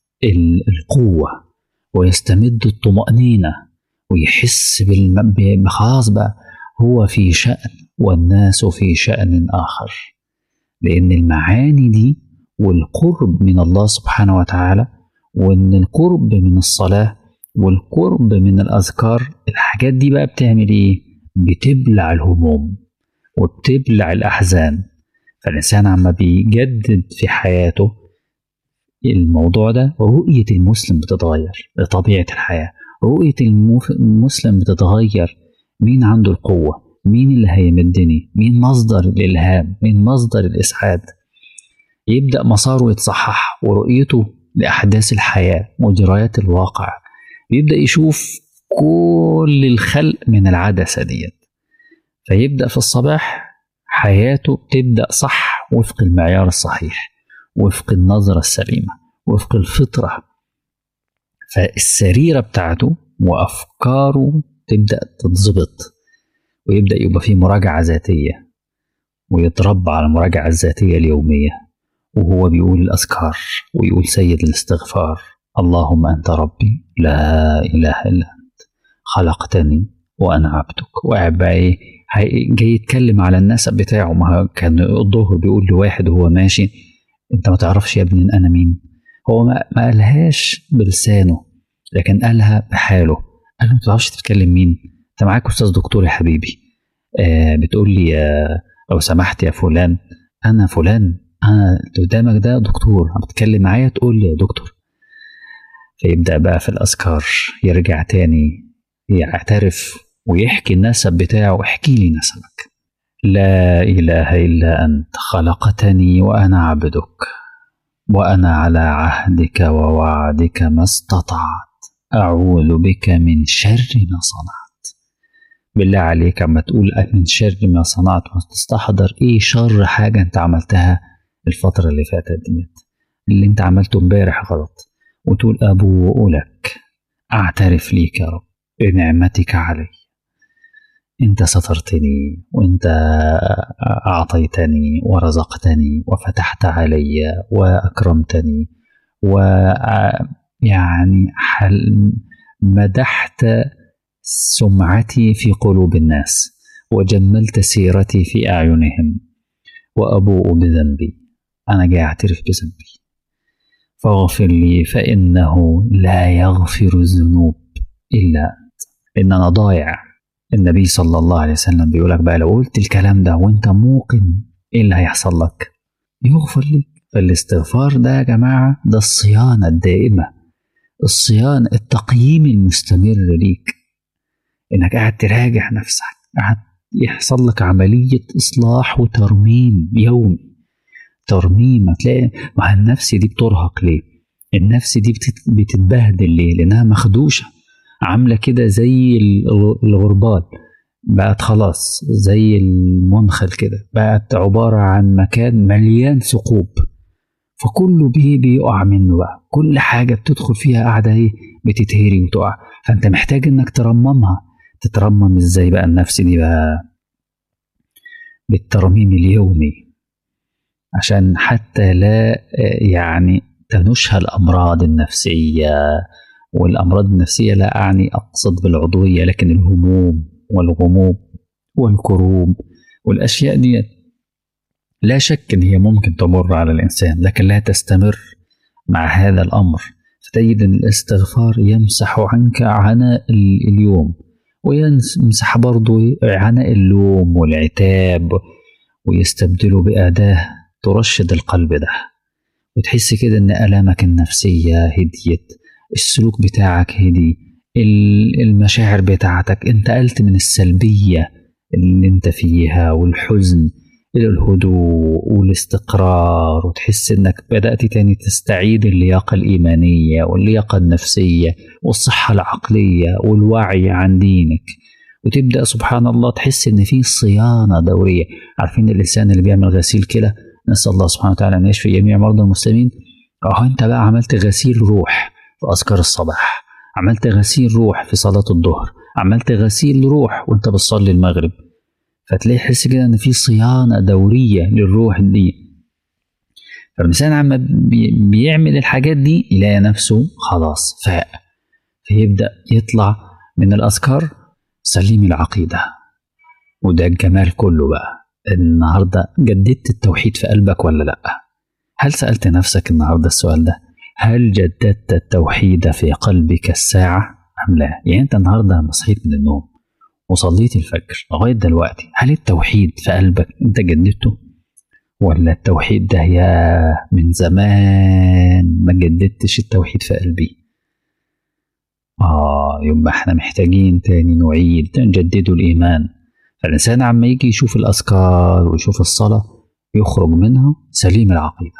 A: القوة ويستمد الطمأنينة ويحس بالم... خلاص بقى هو في شأن والناس في شأن آخر لأن المعاني دي والقرب من الله سبحانه وتعالى وإن القرب من الصلاة والقرب من الأذكار الحاجات دي بقى بتعمل إيه؟ بتبلع الهموم وبتبلع الأحزان فالإنسان عما بيجدد في حياته الموضوع ده رؤية المسلم بتتغير بطبيعة الحياة رؤية المسلم بتتغير مين عنده القوة مين اللي هيمدني مين مصدر الإلهام مين مصدر الإسعاد يبدأ مساره يتصحح ورؤيته لأحداث الحياة وجرايات الواقع يبدأ يشوف كل الخلق من العدسة ديت فيبدأ في الصباح حياته تبدأ صح وفق المعيار الصحيح وفق النظرة السليمة وفق الفطرة فالسريرة بتاعته وأفكاره تبدأ تتظبط ويبدأ يبقى فيه مراجعة ذاتية ويتربى على المراجعة الذاتية اليومية وهو بيقول الأذكار ويقول سيد الاستغفار اللهم أنت ربي لا إله إلا أنت خلقتني وأنا عبدك وقاعد بقى إيه جاي يتكلم على النسب بتاعه ما كان الظهر بيقول لواحد وهو ماشي انت ما تعرفش يا ابني ان انا مين هو ما, ما قالهاش بلسانه لكن قالها بحاله قال له ما تعرفش تتكلم مين انت معاك استاذ دكتور يا حبيبي آه بتقول لي آه لو سمحت يا فلان انا فلان انا اللي قدامك ده دكتور عم بتكلم معايا تقول لي يا دكتور فيبدا بقى في الاذكار يرجع تاني يعترف ويحكي النسب بتاعه احكي لي نسبك لا اله الا انت خلقتني وانا عبدك وانا على عهدك ووعدك ما استطعت اعوذ بك من شر ما صنعت بالله عليك عما تقول من شر ما صنعت وتستحضر ايه شر حاجه انت عملتها الفتره اللي فاتت ديت اللي انت عملته امبارح غلط وتقول ابوء لك اعترف ليك يا رب بنعمتك علي انت سترتني وانت اعطيتني ورزقتني وفتحت علي واكرمتني و يعني حل مدحت سمعتي في قلوب الناس وجملت سيرتي في اعينهم وابوء بذنبي انا جاي اعترف بذنبي فاغفر لي فانه لا يغفر الذنوب الا انت ان انا ضايع النبي صلى الله عليه وسلم بيقول لك بقى لو قلت الكلام ده وانت موقن ايه اللي هيحصل لك يغفر لك فالاستغفار ده يا جماعة ده الصيانة الدائمة الصيانة التقييم المستمر ليك انك قاعد تراجع نفسك قاعد يحصل لك عملية إصلاح وترميم يومي ترميم هتلاقي مع النفس دي بترهق ليه النفس دي بتتبهدل ليه لأنها مخدوشة عاملة كده زي الغربال بقت خلاص زي المنخل كده بقت عبارة عن مكان مليان ثقوب فكله بيه بيقع منه بقى كل حاجة بتدخل فيها قاعدة ايه بتتهري وتقع فانت محتاج انك ترممها تترمم ازاي بقى النفس دي بقى بالترميم اليومي عشان حتى لا يعني تنشها الأمراض النفسية والأمراض النفسية لا أعني أقصد بالعضوية لكن الهموم والغموم والكروب والأشياء دي لا شك إن هي ممكن تمر على الإنسان لكن لا تستمر مع هذا الأمر فتجد أن الاستغفار يمسح عنك عناء اليوم ويمسح برضه عناء اللوم والعتاب ويستبدله بأداة ترشد القلب ده وتحس كده إن آلامك النفسية هديت السلوك بتاعك هدي المشاعر بتاعتك انتقلت من السلبية اللي انت فيها والحزن إلى الهدوء والاستقرار وتحس إنك بدأت تاني تستعيد اللياقة الإيمانية واللياقة النفسية والصحة العقلية والوعي عن دينك وتبدأ سبحان الله تحس إن في صيانة دورية عارفين الإنسان اللي بيعمل غسيل كلى نسأل الله سبحانه وتعالى أن يشفي جميع مرضى المسلمين أهو أنت بقى عملت غسيل روح في أذكار الصباح عملت غسيل روح في صلاة الظهر عملت غسيل روح وانت بتصلي المغرب فتلاقي حس كده ان في صيانة دورية للروح دي فالإنسان عما بيعمل الحاجات دي يلاقي نفسه خلاص فاق فيبدأ يطلع من الأذكار سليم العقيدة وده الجمال كله بقى النهاردة جددت التوحيد في قلبك ولا لأ هل سألت نفسك النهاردة السؤال ده هل جددت التوحيد في قلبك الساعة أم لا يعني أنت النهاردة لما صحيت من النوم وصليت الفجر لغاية دلوقتي هل التوحيد في قلبك أنت جددته ولا التوحيد ده يا من زمان ما جددتش التوحيد في قلبي آه يبقى احنا محتاجين تاني نعيد نجدد الإيمان فالإنسان عما يجي يشوف الأذكار ويشوف الصلاة يخرج منها سليم العقيدة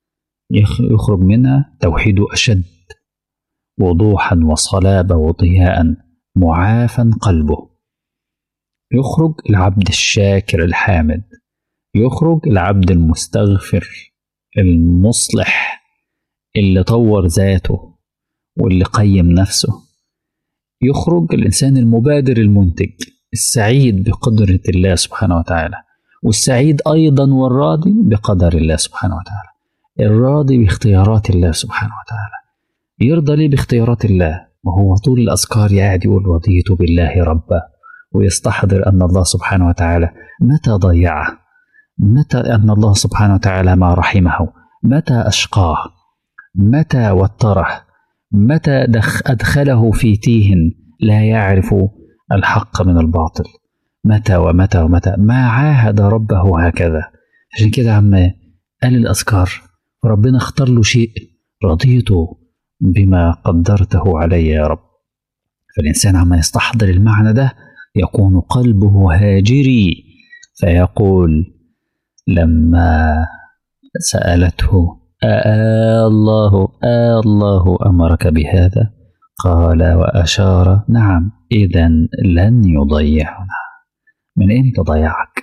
A: يخرج منها توحيد أشد وضوحا وصلابة وضياء معافا قلبه يخرج العبد الشاكر الحامد يخرج العبد المستغفر المصلح اللي طور ذاته واللي قيم نفسه يخرج الإنسان المبادر المنتج السعيد بقدرة الله سبحانه وتعالى والسعيد أيضا والراضي بقدر الله سبحانه وتعالى الراضي باختيارات الله سبحانه وتعالى يرضى ليه باختيارات الله وهو طول الأذكار قاعد يقول رضيت بالله ربا ويستحضر أن الله سبحانه وتعالى متى ضيعه متى أن الله سبحانه وتعالى ما رحمه متى أشقاه متى وتره متى دخ أدخله في تيه لا يعرف الحق من الباطل متى ومتى ومتى ما عاهد ربه هكذا عشان كده عم قال الأذكار ربنا اختار له شيء رضيت بما قدرته علي يا رب فالإنسان عما يستحضر المعنى ده يكون قلبه هاجري فيقول لما سألته آه الله آه الله أمرك بهذا قال وأشار نعم إذا لن يضيعنا من أين تضيعك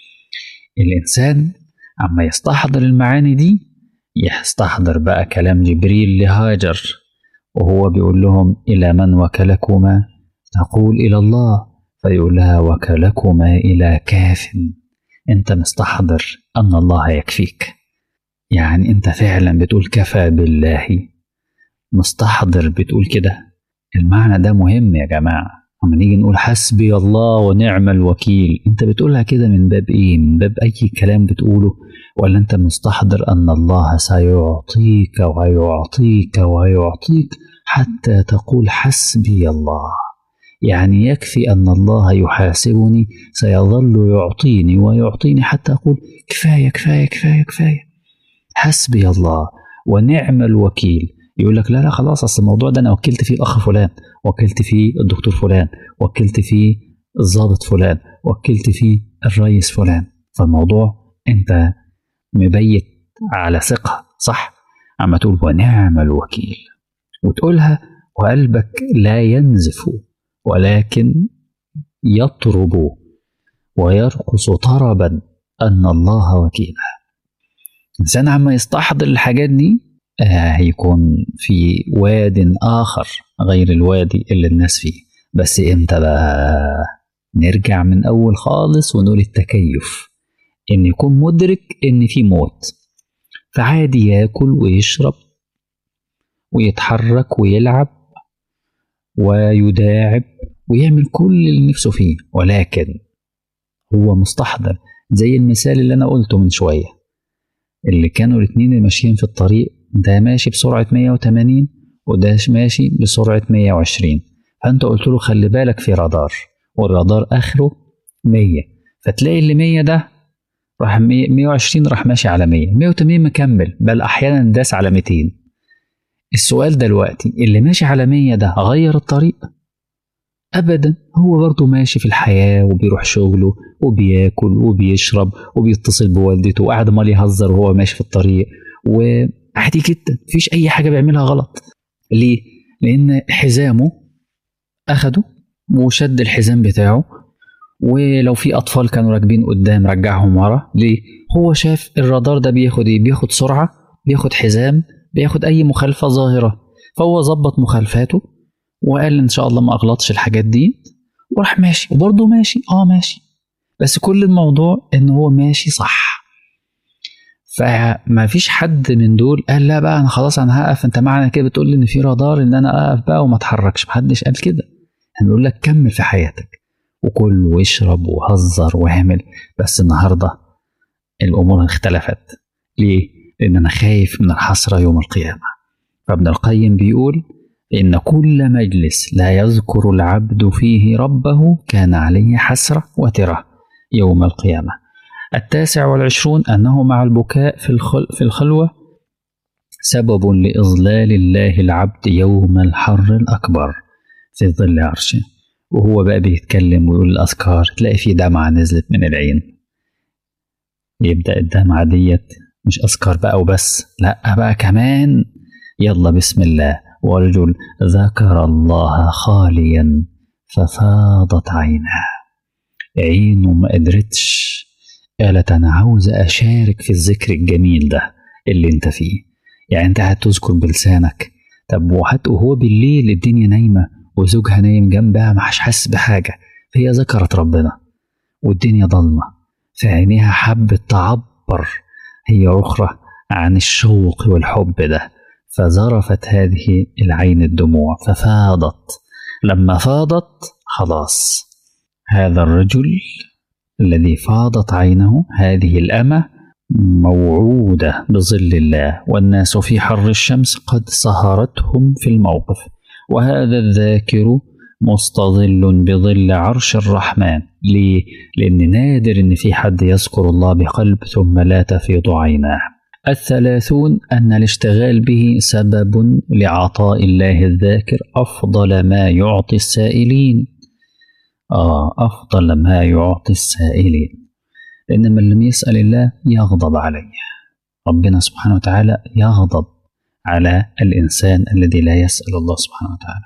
A: الإنسان عما يستحضر المعاني دي يستحضر بقى كلام جبريل لهاجر وهو بيقول لهم إلى من وكلكما تقول إلى الله فيقول لها وكلكما إلى كاف أنت مستحضر أن الله يكفيك يعني أنت فعلا بتقول كفى بالله مستحضر بتقول كده المعنى ده مهم يا جماعة اما نيجي نقول حسبي الله ونعم الوكيل انت بتقولها كده من باب ايه من باب اي كلام بتقوله ولا انت مستحضر ان الله سيعطيك ويعطيك ويعطيك حتى تقول حسبي الله يعني يكفي ان الله يحاسبني سيظل يعطيني ويعطيني حتى اقول كفايه كفايه كفايه كفايه حسبي الله ونعم الوكيل يقول لك لا لا خلاص اصل الموضوع ده انا وكلت فيه الاخ فلان وكلت فيه الدكتور فلان وكلت فيه الضابط فلان وكلت فيه الرئيس فلان فالموضوع انت مبيت على ثقه صح اما تقول ونعم الوكيل وتقولها وقلبك لا ينزف ولكن يطرب ويرقص طربا ان الله وكيله الانسان عما يستحضر الحاجات دي هيكون في واد آخر غير الوادي اللي الناس فيه بس امتى بقى نرجع من أول خالص ونقول التكيف إن يكون مدرك إن في موت فعادي ياكل ويشرب ويتحرك ويلعب ويداعب ويعمل كل اللي نفسه فيه ولكن هو مستحضر زي المثال اللي أنا قلته من شوية اللي كانوا الاتنين اللي ماشيين في الطريق ده ماشي بسرعة 180 وده ماشي بسرعة 120 فأنت قلت له خلي بالك في رادار والرادار آخره 100 فتلاقي اللي 100 ده راح 120 راح ماشي على 100 180 مكمل بل أحيانا داس على 200 السؤال دلوقتي اللي ماشي على 100 ده غير الطريق ابدا هو برضه ماشي في الحياه وبيروح شغله وبياكل وبيشرب وبيتصل بوالدته وقاعد مال يهزر وهو ماشي في الطريق وعادي جدا مفيش اي حاجه بيعملها غلط ليه لان حزامه اخده وشد الحزام بتاعه ولو في اطفال كانوا راكبين قدام رجعهم ورا ليه هو شاف الرادار ده بياخد ايه بياخد سرعه بياخد حزام بياخد اي مخالفه ظاهره فهو ظبط مخالفاته وقال ان شاء الله ما اغلطش الحاجات دي وراح ماشي وبرضه ماشي اه ماشي بس كل الموضوع ان هو ماشي صح فما فيش حد من دول قال لا بقى انا خلاص انا هقف انت معنى كده بتقول لي ان في رادار ان انا اقف بقى وما اتحركش محدش قال كده هنقول لك كمل في حياتك وكل واشرب وهزر واعمل بس النهارده الامور اختلفت ليه؟ لان انا خايف من الحسره يوم القيامه فابن القيم بيقول إن كل مجلس لا يذكر العبد فيه ربه كان عليه حسرة وترة يوم القيامة التاسع والعشرون أنه مع البكاء في, الخل في الخلوة سبب لإضلال الله العبد يوم الحر الأكبر في ظل عرشه وهو بقى بيتكلم ويقول الأذكار تلاقي في دمعة نزلت من العين يبدأ الدمعة ديت مش أذكار بقى وبس لأ بقى كمان يلا بسم الله ورجل ذكر الله خاليا ففاضت عيناه عينه ما قدرتش قالت أنا عاوز أشارك في الذكر الجميل ده اللي أنت فيه يعني أنت هتذكر بلسانك طب وحتى وهو بالليل الدنيا نايمة وزوجها نايم جنبها مش حاسس بحاجة فهي ذكرت ربنا والدنيا ضلمة فعينيها حبت تعبر هي أخرى عن الشوق والحب ده فذرفت هذه العين الدموع ففاضت لما فاضت خلاص هذا الرجل الذي فاضت عينه هذه الأمة موعودة بظل الله والناس في حر الشمس قد سهرتهم في الموقف وهذا الذاكر مستظل بظل عرش الرحمن ليه؟ لأن نادر إن في حد يذكر الله بقلب ثم لا تفيض عيناه الثلاثون أن الاشتغال به سبب لعطاء الله الذاكر أفضل ما يعطي السائلين آه أفضل ما يعطي السائلين لأن من لم يسأل الله يغضب عليه ربنا سبحانه وتعالى يغضب على الإنسان الذي لا يسأل الله سبحانه وتعالى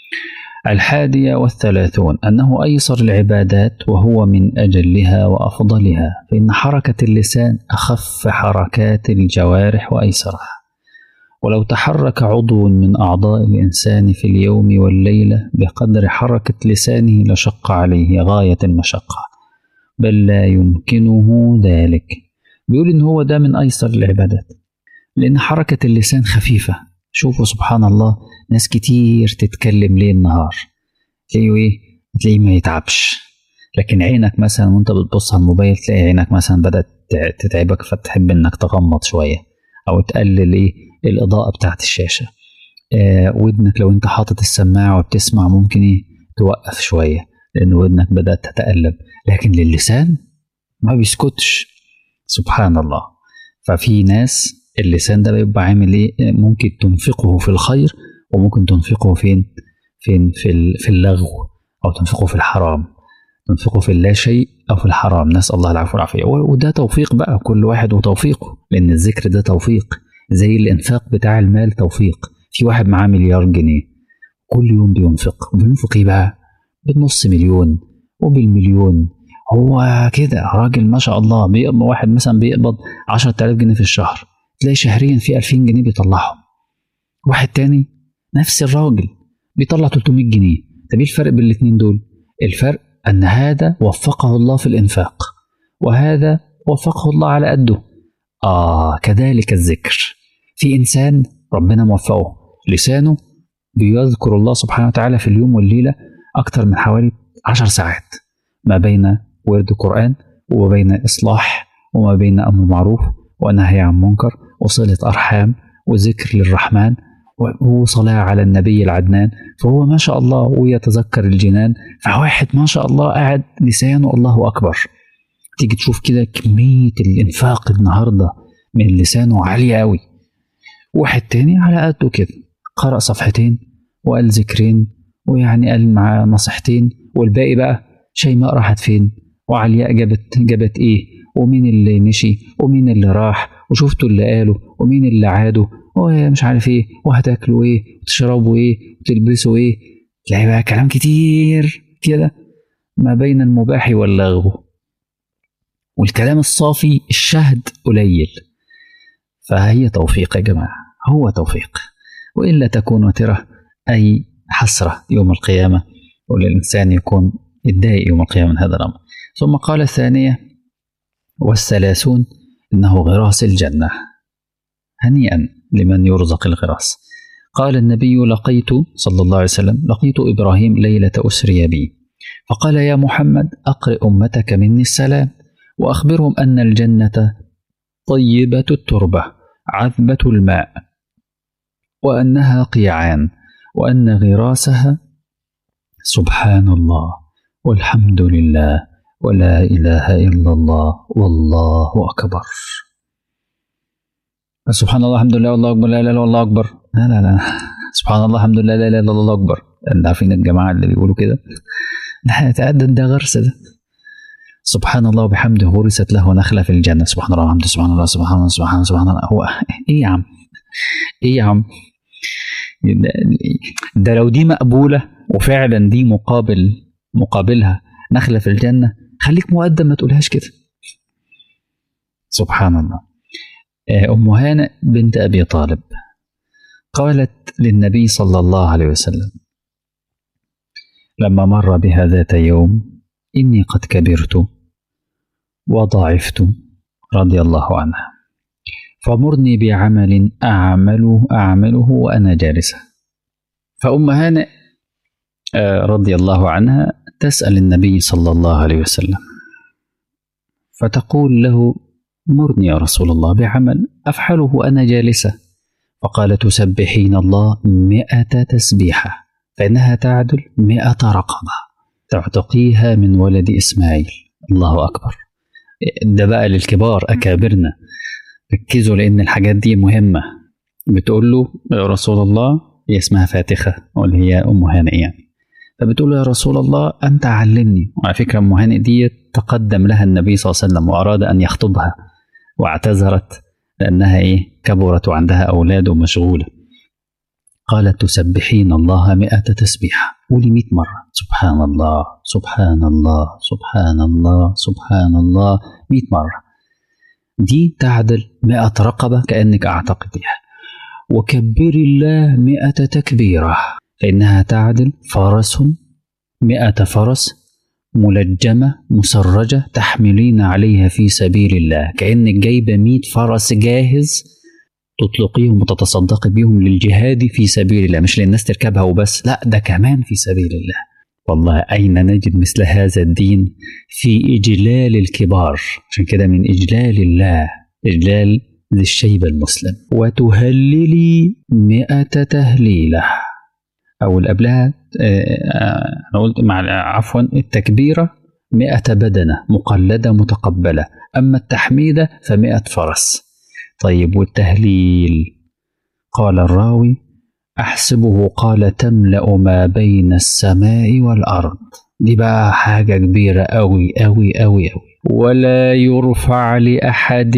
A: الحادية والثلاثون أنه أيسر العبادات وهو من أجلها وأفضلها فإن حركة اللسان أخف حركات الجوارح وأيسرها ولو تحرك عضو من أعضاء الإنسان في اليوم والليلة بقدر حركة لسانه لشق عليه غاية المشقة بل لا يمكنه ذلك بيقول إن هو ده من أيسر العبادات لأن حركة اللسان خفيفة شوفوا سبحان الله ناس كتير تتكلم ليل نهار تلاقيه ايه تلاقيه ما يتعبش لكن عينك مثلا وانت بتبص على الموبايل تلاقي عينك مثلا بدأت تتعبك فتحب انك تغمض شوية او تقلل ايه الاضاءة بتاعت الشاشة آه ودنك لو انت حاطط السماعة وبتسمع ممكن ايه توقف شوية لان ودنك بدأت تتقلب لكن للسان ما بيسكتش سبحان الله ففي ناس اللسان ده بيبقى عامل ايه ممكن تنفقه في الخير وممكن تنفقه فين فين في في اللغو او تنفقه في الحرام تنفقه في اللا شيء او في الحرام نسال الله العفو والعافيه وده توفيق بقى كل واحد وتوفيقه لان الذكر ده توفيق زي الانفاق بتاع المال توفيق في واحد معاه مليار جنيه كل يوم بينفق بينفق ايه بقى بالنص مليون وبالمليون هو كده راجل ما شاء الله بيقبض واحد مثلا بيقبض 10000 جنيه في الشهر تلاقي شهريا في 2000 جنيه بيطلعهم واحد تاني نفس الراجل بيطلع 300 جنيه طب ايه الفرق بين الاثنين دول الفرق ان هذا وفقه الله في الانفاق وهذا وفقه الله على قده اه كذلك الذكر في انسان ربنا موفقه لسانه بيذكر الله سبحانه وتعالى في اليوم والليله اكثر من حوالي 10 ساعات ما بين ورد قران وما بين اصلاح وما بين امر معروف ونهي عن منكر وصله ارحام وذكر للرحمن وصلاة على النبي العدنان فهو ما شاء الله ويتذكر الجنان فواحد ما شاء الله قاعد لسانه الله أكبر تيجي تشوف كده كمية الإنفاق النهاردة من لسانه عالية أوي واحد تاني على قده كده قرأ صفحتين وقال ذكرين ويعني قال مع نصيحتين والباقي بقى شيماء راحت فين وعلياء جابت جابت ايه ومين اللي مشي ومين اللي راح وشفتوا اللي قالوا ومين اللي عادوا ومش عارف ايه وهتاكلوا ايه وتشربوا ايه وتلبسوا ايه تلاقي بقى كلام كتير كده ما بين المباح واللغو والكلام الصافي الشهد قليل فهي توفيق يا جماعة هو توفيق وإلا تكون وترة أي حسرة يوم القيامة وللإنسان يكون يتضايق يوم القيامة من هذا الأمر ثم قال الثانية والثلاثون إنه غراس الجنة هنيئا لمن يرزق الغراس قال النبي لقيت صلى الله عليه وسلم لقيت إبراهيم ليلة أسري بي فقال يا محمد أقرئ أمتك مني السلام وأخبرهم أن الجنة طيبة التربة عذبة الماء وأنها قيعان وأن غراسها سبحان الله والحمد لله ولا إله إلا الله والله أكبر سبحان الله الحمد لله والله أكبر لا إله إلا الله أكبر لا لا لا سبحان الله الحمد لله لا إله إلا الله أكبر أنت عارفين الجماعة اللي بيقولوا كده لا يتعدد ده غرس ده سبحان الله وبحمده غرست له نخلة في الجنة سبحان الله الحمد سبحان الله سبحان الله سبحان الله سبحان الله هو إيه يا عم إيه يا عم ده لو دي مقبولة وفعلا دي مقابل مقابلها نخلة في الجنة خليك مؤدب ما تقولهاش كده سبحان الله أم هانئ بنت أبي طالب قالت للنبي صلى الله عليه وسلم لما مر بها ذات يوم إني قد كبرت وضعفت رضي الله عنها فمرني بعمل أعمله أعمله وأنا جالسة فأم هانئ رضي الله عنها تسأل النبي صلى الله عليه وسلم فتقول له مرني يا رسول الله بعمل أفعله وأنا جالسة فقال تسبحين الله مئة تسبيحة فإنها تعدل مئة رقبة تعتقيها من ولد إسماعيل الله أكبر ده بقى للكبار أكابرنا ركزوا لأن الحاجات دي مهمة بتقول له يا رسول الله هي اسمها فاتخة واللي هي أم هانئ يعني فبتقول له يا رسول الله أنت علمني وعلى فكرة أم هانئ دي تقدم لها النبي صلى الله عليه وسلم وأراد أن يخطبها واعتذرت لأنها إيه كبرت وعندها أولاد ومشغولة قالت تسبحين الله مئة تسبيحة قولي مئة مرة سبحان الله سبحان الله سبحان الله سبحان الله مئة مرة دي تعدل مئة رقبة كأنك أعتقدها وكبري الله مئة تكبيرة فإنها تعدل فرس مئة فرس ملجمة مسرجة تحملين عليها في سبيل الله كأنك جايبة مئة فرس جاهز تطلقيهم وتتصدقي بيهم للجهاد في سبيل الله مش للناس تركبها وبس لا ده كمان في سبيل الله والله أين نجد مثل هذا الدين في إجلال الكبار عشان كده من إجلال الله إجلال ذي الشيب المسلم وتهللي مئة تهليلة أو اللي قبلها أنا قلت مع عفوا التكبيرة مئة بدنة مقلدة متقبلة أما التحميدة فمئة فرس طيب والتهليل قال الراوي أحسبه قال تملأ ما بين السماء والأرض دي بقى حاجة كبيرة أوي أوي أوي أوي ولا يرفع لأحد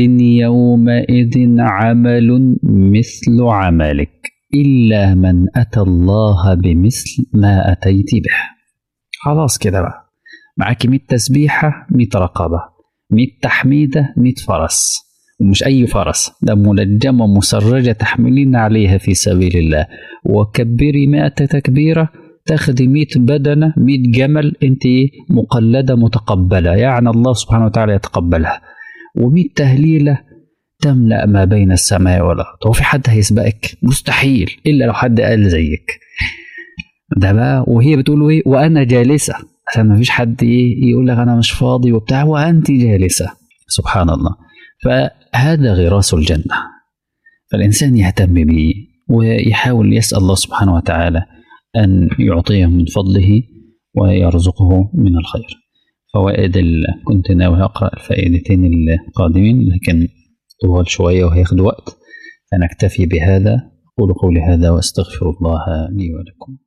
A: يومئذ عمل مثل عملك إلا من أتى الله بمثل ما أتيت به خلاص كده بقى معاك 100 تسبيحة 100 رقبة 100 تحميدة 100 فرس ومش أي فرس ده ملجمة مسرجة تحملين عليها في سبيل الله وكبري مئة تكبيرة تاخدي مئة بدنة مئة جمل انت مقلدة متقبلة يعني الله سبحانه وتعالى يتقبلها ومئة تهليلة تملأ ما بين السماء والأرض هو في حد هيسبقك مستحيل إلا لو حد قال زيك ده بقى وهي بتقول ايه وانا جالسه عشان ما فيش حد ايه يقول لك انا مش فاضي وبتاع وانت جالسه سبحان الله فهذا غراس الجنة فالإنسان يهتم به ويحاول يسأل الله سبحانه وتعالى أن يعطيه من فضله ويرزقه من الخير فوائد كنت ناوي أقرأ الفائدتين القادمين لكن طوال شوية وهياخد وقت فنكتفي بهذا أقول قولي هذا وأستغفر الله لي ولكم